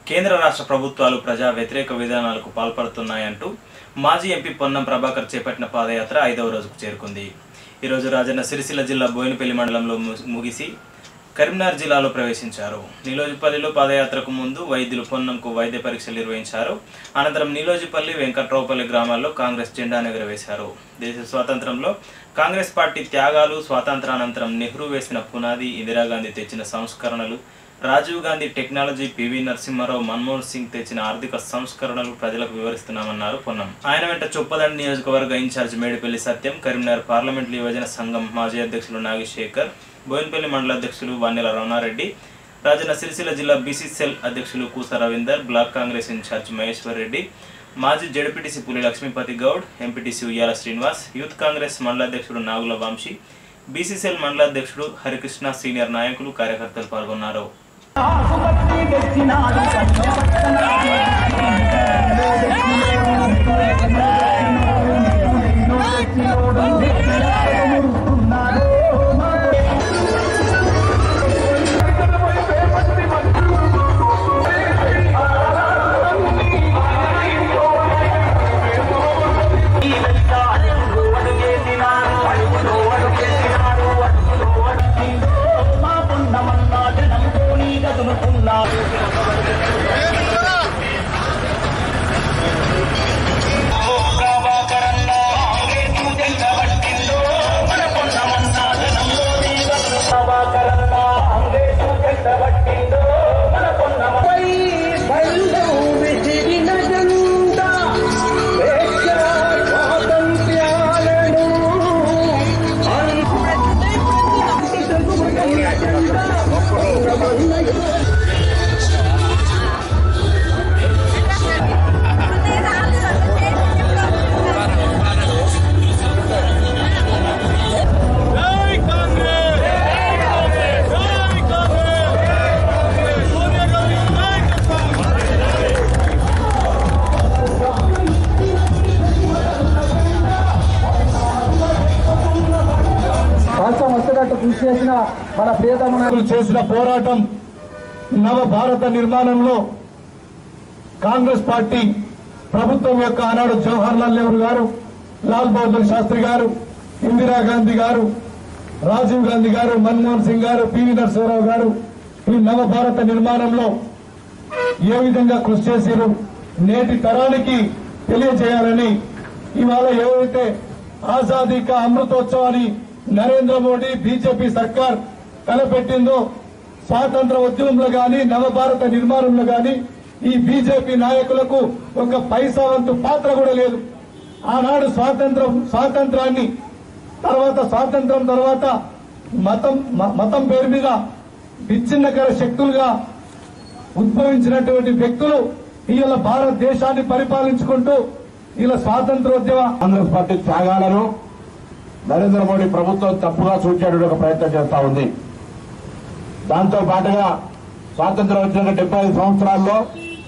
కేంద్ర రాష్ట్ర ప్రభుత్వాలు ప్రజా వ్యతిరేక విధానాలకు పాల్పడుతున్నాయంటూ మాజీ ఎంపీ పొన్నం ప్రభాకర్ చేపట్టిన పాదయాత్ర ఐదవ రోజుకు చేరుకుంది ఈరోజు రాజన్న సిరిసిల్ల జిల్లా బోయినపల్లి మండలంలో ము- ముగిసి కరీంనగర్ జిల్లాలో ప్రవేశించారు నీలోజిపల్లిలో పాదయాత్రకు ముందు వైద్యులు పొన్నంకు వైద్య పరీక్షలు నిర్వహించారు అనంతరం నీలోజిపల్లి వెంకట్రావుపల్లి గ్రామాల్లో కాంగ్రెస్ జెండాను ఎగురవేశారు దేశ స్వాతంత్రంలో కాంగ్రెస్ పార్టీ త్యాగాలు స్వాతంత్రానంతరం నెహ్రూ వేసిన పునాది ఇందిరాగాంధీ తెచ్చిన సంస్కరణలు రాజీవ్ గాంధీ టెక్నాలజీ పివి నరసింహారావు మన్మోహన్ సింగ్ తెచ్చిన ఆర్థిక సంస్కరణలు ప్రజలకు వివరిస్తున్నామన్నారు పొన్నం ఆయన వెంట చొప్పదండి నియోజకవర్గ ఇన్ఛార్జ్ మేడిపల్లి సత్యం కరీంనగర్ పార్లమెంట్ యువజన సంఘం మాజీ అధ్యక్షులు నాగశేఖర్ బోయినపల్లి మండల అధ్యక్షులు వన్నెల రమణారెడ్డి రాజన్న సిరిసిల్ల జిల్లా బీసీ సెల్ అధ్యక్షులు కూస రవీందర్ బ్లాక్ కాంగ్రెస్ ఇన్ఛార్జ్ మహేశ్వర్ రెడ్డి మాజీ జడ్పీటీసీ పులి లక్ష్మీపతి గౌడ్ ఎంపీటీసీ ఉయ్యాల శ్రీనివాస్ యూత్ కాంగ్రెస్ మండల అధ్యక్షుడు నాగుల వంశీ బీసీసీఎల్ మండల అధ్యక్షుడు హరికృష్ణ సీనియర్ నాయకులు కార్యకర్తలు పాల్గొన్నారు రాష్ట్రం వచ్చేటట్టు కృషి చేసిన మన ప్రియతమ నాయకులు చేసిన పోరాటం నవ భారత నిర్మాణంలో కాంగ్రెస్ పార్టీ ప్రభుత్వం యొక్క ఆనాడు జవహర్ లాల్ నెహ్రూ గారు లాల్ బహదూర్ శాస్త్రి గారు ఇందిరాగాంధీ గారు రాజీవ్ గాంధీ గారు మన్మోహన్ సింగ్ గారు పివి నరసింహారావు గారు ఈ నవ భారత నిర్మాణంలో ఏ విధంగా కృషి చేశారు నేటి తరానికి తెలియజేయాలని ఇవాళ ఏవైతే ఆజాదీ కా అమృతోత్సవాన్ని నరేంద్ర మోడీ బీజేపీ సర్కార్ తలపెట్టిందో స్వాతంత్ర ఉద్యమంలో గాని నవభారత నిర్మాణంలో గాని ఈ బీజేపీ నాయకులకు ఒక పైసా వంతు పాత్ర కూడా లేదు ఆనాడు స్వాతంత్రం స్వాతంత్రాన్ని తర్వాత స్వాతంత్రం తర్వాత మతం మ- మతం పేరు మీద విచ్ఛిన్నకర శక్తులుగా ఉద్భవించినటువంటి వ్యక్తులు ఇవాళ భారతదేశాన్ని పరిపాలించుకుంటూ ఇలా స్వాతంత్రోద్యమ కాంగ్రెస్ పార్టీ త్యాగాలను నరేంద్ర మోడీ ప్రభుత్వం తప్పుగా సూచించడానికి ఒక ప్రయత్నం చేస్తా ఉంది దాంతో పాటుగా స్వాతంత్రం వచ్చిన డెబ్బై ఐదు సంవత్సరాల్లో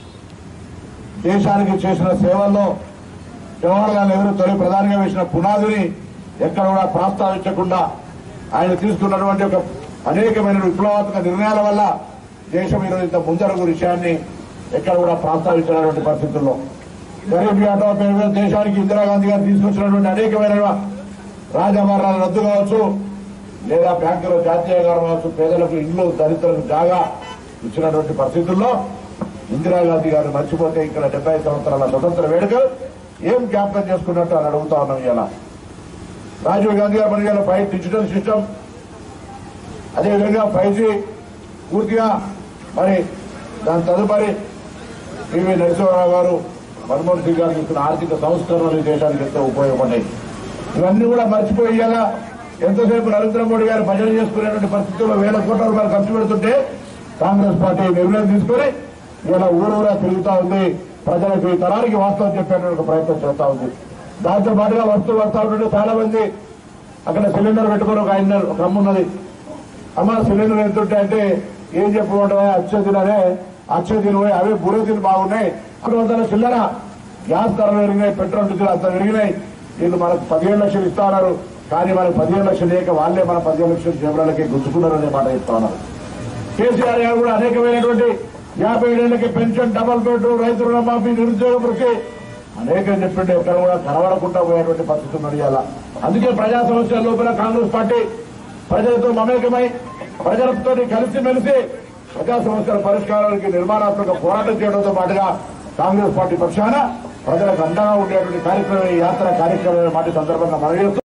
దేశానికి చేసిన సేవల్లో జవహర్ లాల్ నెహ్రూ తొలి ప్రధానిగా వేసిన పునాదిని ఎక్కడ కూడా ప్రస్తావించకుండా ఆయన తీసుకున్నటువంటి ఒక అనేకమైన విప్లవాత్మక నిర్ణయాల వల్ల దేశం ఈరోజు ఇంత ముందరకు విషయాన్ని ఎక్కడ కూడా ప్రస్తావించినటువంటి పరిస్థితుల్లో గరీబ్ ఆటో పేరు మీద దేశానికి ఇందిరాగాంధీ గారు తీసుకొచ్చినటువంటి అనేకమైన రాజభరణాలు రద్దు కావచ్చు లేదా బ్యాంకులో జాతీయకరణ కావచ్చు పేదలకు ఇల్లు దళితులకు జాగా ఇచ్చినటువంటి పరిస్థితుల్లో ఇందిరాగాంధీ గారు మర్చిపోతే ఇక్కడ డెబ్బై సంవత్సరాల స్వతంత్ర వేడుకలు ఏం జ్ఞాపకం చేసుకున్నట్టు అని అడుగుతా ఉన్నాం ఇలా రాజీవ్ గాంధీ గారు మన ఫైవ్ డిజిటల్ సిస్టమ్ అదేవిధంగా ఫైవ్ జీ పూర్తిగా మరి దాని తదుపరి పివి నరసింహారావు గారు మన్మోహన్ సింగ్ గారు ఇస్తున్న ఆర్థిక సంస్కరణలు ఈ దేశానికి ఎంతో ఉపయోగపడ్డాయి ఇవన్నీ కూడా మర్చిపోయి ఇవాళ ఎంతసేపు నరేంద్ర మోడీ గారు భజన చేసుకునేటువంటి పరిస్థితుల్లో వేల కోట్ల రూపాయలు ఖర్చు పెడుతుంటే కాంగ్రెస్ పార్టీ నిర్ణయం తీసుకుని ఇవాళ ఊరూరా తిరుగుతా ఉంది ప్రజలకు ఈ తరానికి వాస్తవం చెప్పేటువంటి ఒక ప్రయత్నం చేస్తా ఉంది దాంతో పాటుగా వస్తూ వస్తా ఉంటుంటే చాలా మంది అక్కడ సిలిండర్ పెట్టుకుని ఒక ఐదు ఒక అమ్మ ఉన్నది అమ్మ సిలిండర్ ఎంతుంటే అంటే ఏం చెప్పమంటావా అచ్చే తిననే అచ్చే తినవే అవే బురే తిని బాగున్నాయి అక్కడ వందల చిల్లర గ్యాస్ ధరలు పెరిగినాయి పెట్రోల్ డీజిల్ అంత పెరిగినాయి వీళ్ళు మనకు పదిహేను లక్షలు ఇస్తున్నారు కానీ మనకు పదిహేను లక్షలు లేక వాళ్ళే మన పదిహేను లక్షల జేబులకి గుంజుకున్నారనే మాట చెప్తా ఉన్నారు కేసీఆర్ గారు కూడా అనేకమైనటువంటి యాభై ఏళ్ళకి పెన్షన్ డబల్ బెడ్రూమ్ రైతు రుణమాఫీ నిరుద్యోగ వృత్తి అనేకం చెప్పిండే ఎక్కడ కూడా కనబడకుండా పోయేటువంటి పరిస్థితి ఉన్నది ఇవాళ అందుకే ప్రజా సమస్యల లోపల కాంగ్రెస్ పార్టీ ప్రజలతో మమేకమై ప్రజలతో కలిసిమెలిసి ప్రజా సమస్యల పరిష్కారానికి నిర్మాణాత్మక పోరాటం చేయడంతో పాటుగా కాంగ్రెస్ పార్టీ పక్షాన ప్రజలకు అండగా ఉండేటువంటి కార్యక్రమం ఈ యాత్ర కార్యక్రమం మాట సందర్భంగా మనం